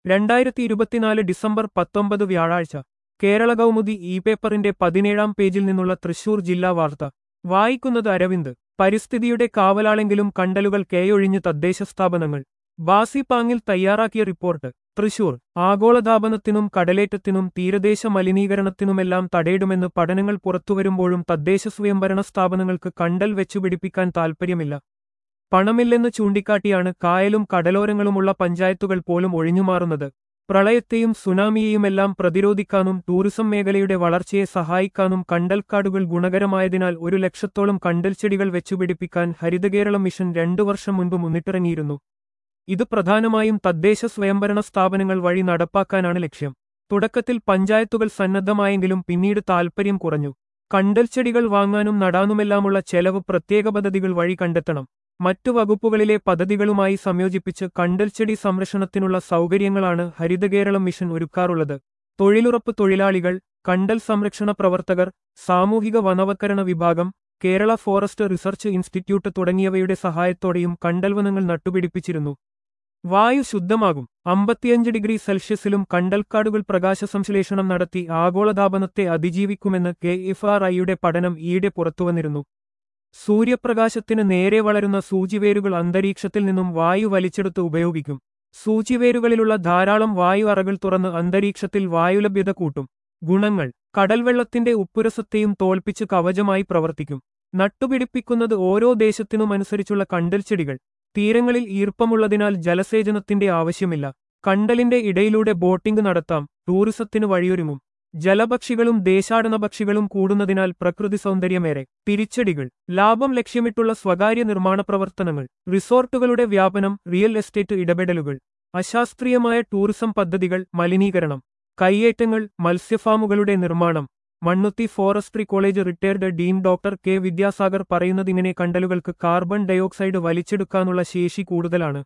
രണ്ടായിരത്തി ഇരുപത്തിനാല് ഡിസംബർ പത്തൊമ്പത് വ്യാഴാഴ്ച കേരള കൗമുദി ഇ പേപ്പറിന്റെ പതിനേഴാം പേജിൽ നിന്നുള്ള തൃശൂർ ജില്ലാ വാർത്ത വായിക്കുന്നത് അരവിന്ദ് പരിസ്ഥിതിയുടെ കാവലാളെങ്കിലും കണ്ടലുകൾ കേയൊഴിഞ്ഞ് തദ്ദേശ സ്ഥാപനങ്ങൾ ബാസിപ്പാങ്ങിൽ തയ്യാറാക്കിയ റിപ്പോർട്ട് തൃശൂർ ആഗോളതാപനത്തിനും കടലേറ്റത്തിനും തീരദേശ മലിനീകരണത്തിനുമെല്ലാം തടയിടുമെന്ന് പഠനങ്ങൾ പുറത്തുവരുമ്പോഴും തദ്ദേശ സ്വയംഭരണ സ്ഥാപനങ്ങൾക്ക് കണ്ടൽ വെച്ചുപിടിപ്പിക്കാൻ താൽപ്പര്യമില്ല പണമില്ലെന്ന് ചൂണ്ടിക്കാട്ടിയാണ് കായലും കടലോരങ്ങളുമുള്ള പഞ്ചായത്തുകൾ പോലും ഒഴിഞ്ഞുമാറുന്നത് പ്രളയത്തെയും സുനാമിയെയുമെല്ലാം പ്രതിരോധിക്കാനും ടൂറിസം മേഖലയുടെ വളർച്ചയെ സഹായിക്കാനും കണ്ടൽക്കാടുകൾ ഗുണകരമായതിനാൽ ഒരു ലക്ഷത്തോളം കണ്ടൽച്ചെടികൾ വെച്ചുപിടിപ്പിക്കാൻ ഹരിതകേരളം മിഷൻ രണ്ടു വർഷം മുൻപ് മുന്നിട്ടിറങ്ങിയിരുന്നു ഇത് പ്രധാനമായും തദ്ദേശ സ്വയംഭരണ സ്ഥാപനങ്ങൾ വഴി നടപ്പാക്കാനാണ് ലക്ഷ്യം തുടക്കത്തിൽ പഞ്ചായത്തുകൾ സന്നദ്ധമായെങ്കിലും പിന്നീട് താൽപ്പര്യം കുറഞ്ഞു കണ്ടൽച്ചെടികൾ വാങ്ങാനും നടാനുമെല്ലാമുള്ള ചെലവ് പ്രത്യേക പദ്ധതികൾ വഴി കണ്ടെത്തണം മറ്റു വകുപ്പുകളിലെ പദ്ധതികളുമായി സംയോജിപ്പിച്ച് കണ്ടൽച്ചെടി സംരക്ഷണത്തിനുള്ള സൗകര്യങ്ങളാണ് ഹരിതകേരളം മിഷൻ ഒരുക്കാറുള്ളത് തൊഴിലുറപ്പ് തൊഴിലാളികൾ കണ്ടൽ സംരക്ഷണ പ്രവർത്തകർ സാമൂഹിക വനവൽക്കരണ വിഭാഗം കേരള ഫോറസ്റ്റ് റിസർച്ച് ഇൻസ്റ്റിറ്റ്യൂട്ട് തുടങ്ങിയവയുടെ സഹായത്തോടെയും കണ്ടൽവനങ്ങൾ നട്ടുപിടിപ്പിച്ചിരുന്നു വായു ശുദ്ധമാകും അമ്പത്തിയഞ്ച് ഡിഗ്രി സെൽഷ്യസിലും കണ്ടൽക്കാടുകൾ പ്രകാശസംശ്ലേഷണം നടത്തി ആഗോളതാപനത്തെ അതിജീവിക്കുമെന്ന് കെ എഫ് ആർ ഐയുടെ പഠനം ഈയിടെ പുറത്തുവന്നിരുന്നു സൂര്യപ്രകാശത്തിന് നേരെ വളരുന്ന സൂചിവേരുകൾ അന്തരീക്ഷത്തിൽ നിന്നും വായു വലിച്ചെടുത്ത് ഉപയോഗിക്കും സൂചിവേരുകളിലുള്ള ധാരാളം വായു അറകൾ തുറന്ന് അന്തരീക്ഷത്തിൽ വായുലഭ്യത കൂട്ടും ഗുണങ്ങൾ കടൽവെള്ളത്തിന്റെ ഉപ്പുരസത്തെയും തോൽപ്പിച്ച് കവചമായി പ്രവർത്തിക്കും നട്ടുപിടിപ്പിക്കുന്നത് ഓരോ ദേശത്തിനുമനുസരിച്ചുള്ള കണ്ടൽച്ചെടികൾ തീരങ്ങളിൽ ഈർപ്പമുള്ളതിനാൽ ജലസേചനത്തിന്റെ ആവശ്യമില്ല കണ്ടലിന്റെ ഇടയിലൂടെ ബോട്ടിംഗ് നടത്താം ടൂറിസത്തിന് വഴിയൊരുങ്ങും ജലപക്ഷികളും ദേശാടന പക്ഷികളും കൂടുന്നതിനാൽ പ്രകൃതി സൗന്ദര്യമേറെ തിരിച്ചടികൾ ലാഭം ലക്ഷ്യമിട്ടുള്ള സ്വകാര്യ നിർമ്മാണ പ്രവർത്തനങ്ങൾ റിസോർട്ടുകളുടെ വ്യാപനം റിയൽ എസ്റ്റേറ്റ് ഇടപെടലുകൾ അശാസ്ത്രീയമായ ടൂറിസം പദ്ധതികൾ മലിനീകരണം കയ്യേറ്റങ്ങൾ മത്സ്യഫാമുകളുടെ നിർമ്മാണം Mannuthy forestry college retired dean doctor K Vidyasagar പറയുന്നതിങ്ങനെ കണ്ടലുകൾക്ക് കാർബൺ ഡയോക്സൈഡ് വലിച്ചെടുക്കാനുള്ള ശേഷി കൂടുതലാണ്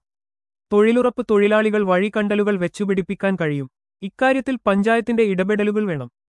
തൊഴിലുറപ്പ് തൊഴിലാളികൾ വഴി കണ്ടലുകൾ വെച്ചുപിടിപ്പിക്കാൻ കഴിയും ഇക്കാര്യത്തിൽ പഞ്ചായത്തിന്റെ ഇടപെടലുകൾ വേണം